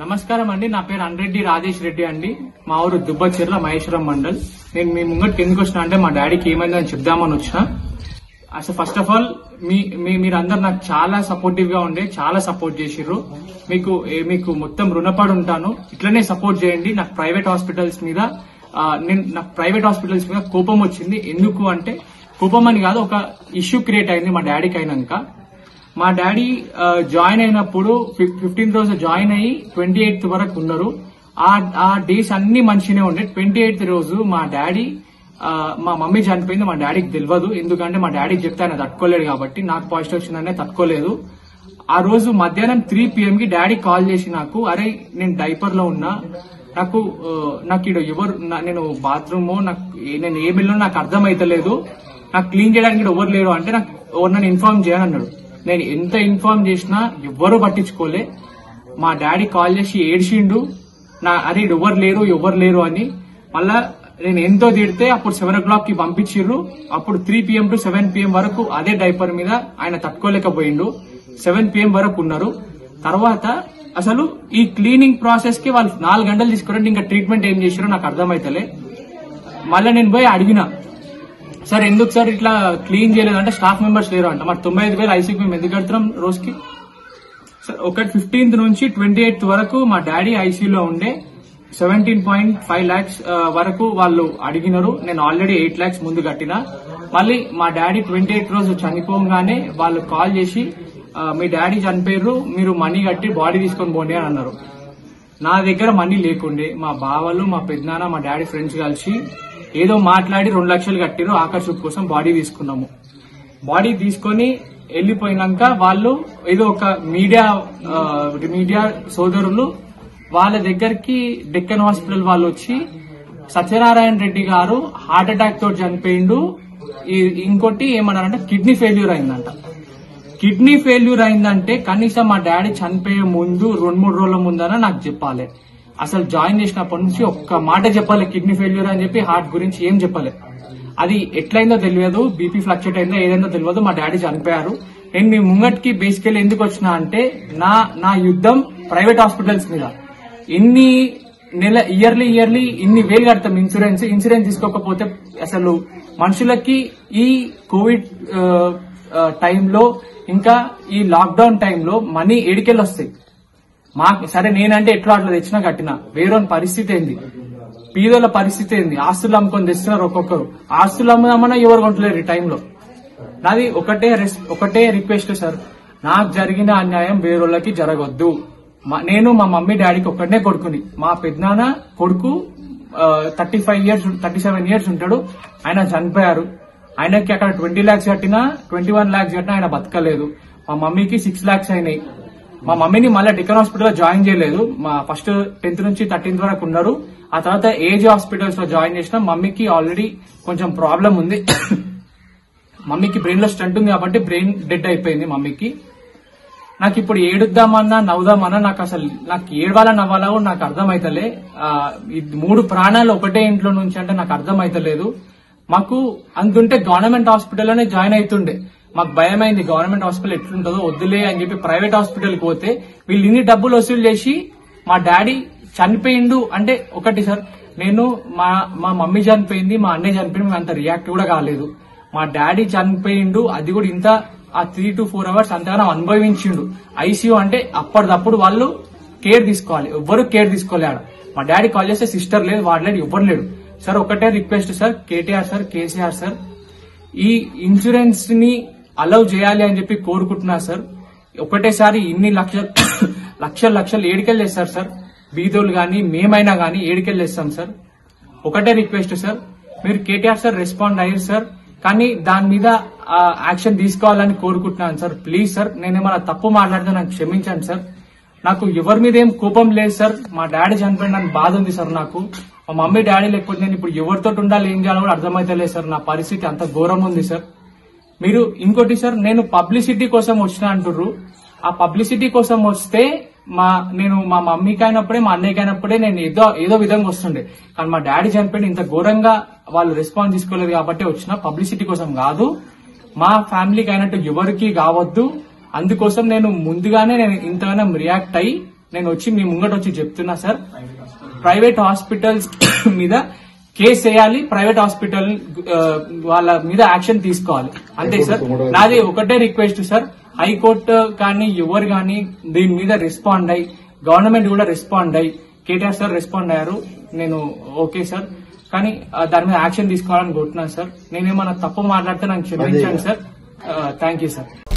నమస్కారం అండి నా పేరు అన్రెడ్డి రాజేష్ రెడ్డి అండి మా ఊరు దుబ్బచెర్ల మహేశ్వరం మండల్ నేను మీ ముంగటికి ఎందుకు వచ్చిన అంటే మా డాడీకి ఏమైందని చెప్దామని వచ్చిన అసలు ఫస్ట్ ఆఫ్ ఆల్ మీ మీ మీరందరు నాకు చాలా సపోర్టివ్ గా ఉండే చాలా సపోర్ట్ చేసిర్రు మీకు ఏ- మీకు మొత్తం రుణపడి ఉంటాను ఇట్లనే సపోర్ట్ చేయండి నాకు ప్రైవేట్ హాస్పిటల్స్ మీద ఆ, నేను నాకు ప్రైవేట్ హాస్పిటల్స్ మీద కోపం వచ్చింది ఎందుకు అంటే కోపం అని కాదు ఒక ఇష్యూ క్రియేట్ అయింది మా డాడీకి అయినాక మా డాడీ ఆ, జాయిన్ అయినప్పుడు ఫిఫ్టీన్త్ రోజు జాయిన్ అయ్యి ట్వంటీ ఎయిత్ వరకు ఉన్నారు ఆ ఆ డేస్ అన్ని మంచిగానే ఉండే ట్వంటీ ఎయిత్ రోజు మా డాడీ ఆ, మా మమ్మీ చనిపోయింది మా డాడీకి తెలియదు ఎందుకంటే మా డాడీకి చెప్తే ఆయన తట్టుకోలేడు కాబట్టి నాకు పాజిటివ్ వచ్చిందనే తట్టుకోలేదు ఆ రోజు మధ్యాహ్నం త్రీ పిఎం కి డాడీ కాల్ చేసి నాకు అరే నేను డైపర్ లో ఉన్నా నాకు ఆ, నాకు ఇక్కడ ఎవరు నా- నేను బాత్రూమ్ నాకు ఏ- నేను ఏ బిల్లు నాకు అర్థమైతలేదు నాకు క్లీన్ చేయడానికి ఇక్కడ ఎవరు లేరు అంటే నాకు ఎవరు నన్ను ఇన్ఫార్మ్ చేయనన్నాడు నేను ఎంత ఇన్ఫార్మ్ చేసినా ఎవ్వరు పట్టించుకోలే మా డాడీ కాల్ చేసి ఏడ్చిండు నా అరే ఈడ ఎవరు లేరు ఎవరు లేరు అని మళ్ళా నేను ఎంతో తిడితే అప్పుడు సెవెన్ ఓ క్లాక్ కి పంపించిర్రు అప్పుడు three PM to seven PM వరకు అదే డైపర్ మీద ఆయన తట్టుకోలేకపోయిండు సెవెన్ పిఎం వరకు ఉన్నారు తర్వాత అసలు ఈ క్లీనింగ్ ప్రాసెస్ కి వాళ్ళు నాలుగు గంటలు తీసుకురండి ఇంకా ట్రీట్మెంట్ ఏం చేసారో నాకు అర్థమైతలే మళ్ళీ నేను పోయి అడిగిన సార్ ఎందుకు సార్ ఇట్లా క్లీన్ చేయలేదు అంటే స్టాఫ్ మెంబర్స్ లేరు అంట మరి తొంభై ఐదు వేలు ఐసీకి మేము ఎందుకు కడుతున్నాం రోజుకి సార్ ఒకటి ఫిఫ్టీన్త్ నుంచి ట్వంటీ ఎయిత్ వరకు మా డాడీ ఐసీయూలో ఉండే సెవెంటీన్ పాయింట్ ఫైవ్ లాక్స్ వరకు వాళ్ళు అడిగినారు నేను ఆల్రెడీ ఎయిట్ లాక్స్ ముందు కట్టిన మళ్ళీ మా డాడీ ట్వంటీ ఎయిత్ రోజు చనిపోగానే వాళ్ళు కాల్ చేసి ఆ, మీ డాడీ చనిపోయారు మీరు మనీ కట్టి బాడీ తీసుకొని పోండి అని అన్నారు నా దగ్గర మనీ లేకుండే మా బావలు మా పెద్దనాన్న మా డాడీ ఫ్రెండ్స్ కలిసి ఏదో మాట్లాడి రెండు లక్షలు కట్టిరు ఆకర్ చూపు కోసం బాడీ తీసుకున్నాము బాడీ తీసుకొని వెళ్ళిపోయినాక వాళ్ళు ఏదో ఒక మీడియా ఆ, మీడియా సోదరులు వాళ్ళ దగ్గరికి డెక్కన్ హాస్పిటల్ వాళ్ళు వచ్చి సత్యనారాయణ రెడ్డి గారు హార్ట్ అటాక్ తోటి చనిపోయిండు ఈ- ఇంకోటి ఏమన్నారంటే కిడ్నీ ఫెయిల్యూర్ అయిందంట కిడ్నీ ఫెయిల్యూర్ అయిందంటే కనీసం మా డాడీ చనిపోయే ముందు రెండు మూడు రోజుల ముందన నాకు చెప్పాలి అసలు జాయిన్ చేసినప్పటి నుంచి ఒక్క మాట చెప్పాలి కిడ్నీ ఫెయిల్యూర్ అని చెప్పి హార్ట్ గురించి ఏం చెప్పాలి అది ఎట్లయిందో తెలియదు బీపీ ఫ్లక్చుయేట్ అయిందో ఏదైందో తెలియదు మా డాడీ చనిపోయారు నేను మీ ముంగట్కి బేసికల్ ఎందుకు వచ్చినా అంటే నా నా యుద్ధం ప్రైవేట్ హాస్పిటల్స్ మీద ఇన్ని నెల ఇయర్లీ ఇయర్లీ ఇన్ని వేలు కడతాం ఇన్సూరెన్స్ ఇన్సూరెన్స్ తీసుకోకపోతే అసలు మనుషులకి ఈ కోవిడ్ ఆ, ఆ, టైంలో ఇంకా ఈ లాక్డౌన్ టైంలో మనీ ఏడికెళ్ళి వస్తాయి మాకు సరే నేనంటే ఎట్లా అట్లా తెచ్చినా కట్టినా వేరొని పరిస్థితి ఏంది పీదోల పరిస్థితి ఏంది ఆస్తులు అమ్ముకొని తెస్తున్నారు ఒక్కొక్కరు ఆస్తులు అమ్ముదామన్నా ఎవరు కొంటలేరు ఈ టైంలో నాది ఒకటే రెస్- ఒకటే రిక్వెస్ట్ సార్ నాకు జరిగిన అన్యాయం వేరొళ్ళకి జరగొద్దు మా- నేను మా మమ్మీ డాడీకి ఒక్కడనే కొడుకుని మా పెద్దనాన్న కొడుకు thirty five years thirty seven years ఉంటాడు ఆయన చనిపోయారు ఆయనకి అక్కడ ట్వంటీ లాక్స్ కట్టినా ట్వంటీ వన్ లాక్స్ కట్టినా ఆయన బతకలేదు మా మమ్మీకి సిక్స్ లాక్స్ అయినాయి మా మమ్మీని మళ్ళీ డికన్ హాస్పిటల్ జాయిన్ చేయలేదు మా ఫస్ట్ టెన్త్ నుంచి థర్టీన్త్ వరకు ఉన్నారు ఆ తర్వాత ఏజ్ హాస్పిటల్స్ లో జాయిన్ చేసిన మమ్మీకి ఆల్రెడీ కొంచెం ప్రాబ్లం ఉంది మమ్మీకి బ్రెయిన్ లో స్టంట్ ఉంది కాబట్టి బ్రెయిన్ డెడ్ అయిపోయింది మమ్మీకి నాకు ఇప్పుడు ఏడుద్దామన్నా నవ్వుదామన్నా నాకు అసలు నాకు ఏడవాలా నవ్వాలా కూడా నాకు అర్థమైతలే ఆ, ఈ మూడు ప్రాణాలు ఒకటే ఇంట్లో నుంచి అంటే నాకు అర్థమైతలేదు మాకు అంతుంటే గవర్నమెంట్ హాస్పిటల్లోనే జాయిన్ అవుతుండే మాకు భయమైంది గవర్నమెంట్ హాస్పిటల్ ఎట్లుంటుందో వద్దులే అని చెప్పి ప్రైవేట్ హాస్పిటల్కి పోతే వీళ్ళు ఇన్ని డబ్బులు వసూలు చేసి మా డాడీ చనిపోయిండు అంటే ఒకటి సార్ నేను మా మా మమ్మీ చనిపోయింది మా అన్నయ్య చనిపోయింది మేము అంత రియాక్ట్ కూడా కాలేదు మా డాడీ చనిపోయిండు అది కూడా ఇంత ఆ త్రీ టు ఫోర్ అవర్స్ అంతగానో అనుభవించిండు ఐసీయూ అంటే అప్పటిదప్పుడు వాళ్ళు కేర్ తీసుకోవాలి ఎవ్వరు కేర్ తీసుకోలే ఆడ మా డాడీ కాల్ చేస్తే సిస్టర్ లేదు వాడు లేడు ఎవ్వరు లేడు సార్ ఒకటే request sir KTR sir KCR sir ఈ ఇన్సూరెన్స్ ని అలౌ చేయాలి అని చెప్పి కోరుకుంటున్నా సార్ ఒకటేసారి ఇన్ని లక్షలు లక్షలు లక్షలు ఏడికెళ్ళి చేస్తారు సార్ బీదోలు గాని మేమైనా గానీ ఏడికెళ్ళి చేస్తాం సార్ ఒకటే రిక్వెస్ట్ సార్ మీరు కేటీఆర్ సార్ రెస్పాండ్ అయ్యారు సార్ కానీ దాని మీద ఆ, యాక్షన్ తీసుకోవాలని కోరుకుంటున్నాను సార్ ప్లీజ్ సార్ నేను ఏమైనా తప్పు మాట్లాడితే నాకు క్షమించండి సార్ నాకు ఎవరి మీద ఏం కోపం లేదు సార్ మా డాడీ చనిపోయిన నాకు బాధ ఉంది సార్ నాకు మా మమ్మీ డాడీ లేకపోతే నేను ఇప్పుడు ఎవరితో ఉండాలి ఏం చేయాలో కూడా అర్థమైతలేదు సార్ నా పరిస్థితి అంత ఘోరం ఉంది సార్ మీరు ఇంకోటి సార్ నేను పబ్లిసిటీ కోసం వచ్చిన అంటుర్రు ఆ పబ్లిసిటీ కోసం వస్తే మా నేను మా మమ్మీకి అయినప్పుడే మా అన్నయ్యకి అయినప్పుడే నేను ఏదో ఏదో విధంగా వస్తుండే కానీ మా డాడీ చనిపోయిన ఇంత ఘోరంగా వాళ్ళు రెస్పాన్స్ తీసుకోలేదు కాబట్టి వచ్చిన పబ్లిసిటీ కోసం కాదు మా ఫ్యామిలీకి అయినట్టు ఎవరికి కావద్దు అందుకోసం నేను ముందుగానే నేను ఇంతగానో రియాక్ట్ అయ్యి నేను వచ్చి మీ ముంగట వచ్చి చెప్తున్నా సార్ ప్రైవేట్ హాస్పిటల్స్ మీద కేసు వేయాలి ప్రైవేట్ హాస్పిటల్ ఆ, వాళ్ళ మీద యాక్షన్ తీసుకోవాలి అంతే సార్ నాది ఒకటే రిక్వెస్ట్ సార్ హైకోర్టు కానీ ఎవరు కానీ దీని మీద రెస్పాండ్ అయ్యి గవర్నమెంట్ కూడా రెస్పాండ్ అయ్యి కేటీఆర్ సార్ రెస్పాండ్ అయ్యారు నేను ఓకే సార్ కానీ ఆ, దాని మీద యాక్షన్ తీసుకోవాలని కోరుతున్నాను సార్ నేనేమన్నా తప్పు మాట్లాడితే నాకు క్షమించండి సార్ థ్యాంక్ యూ సార్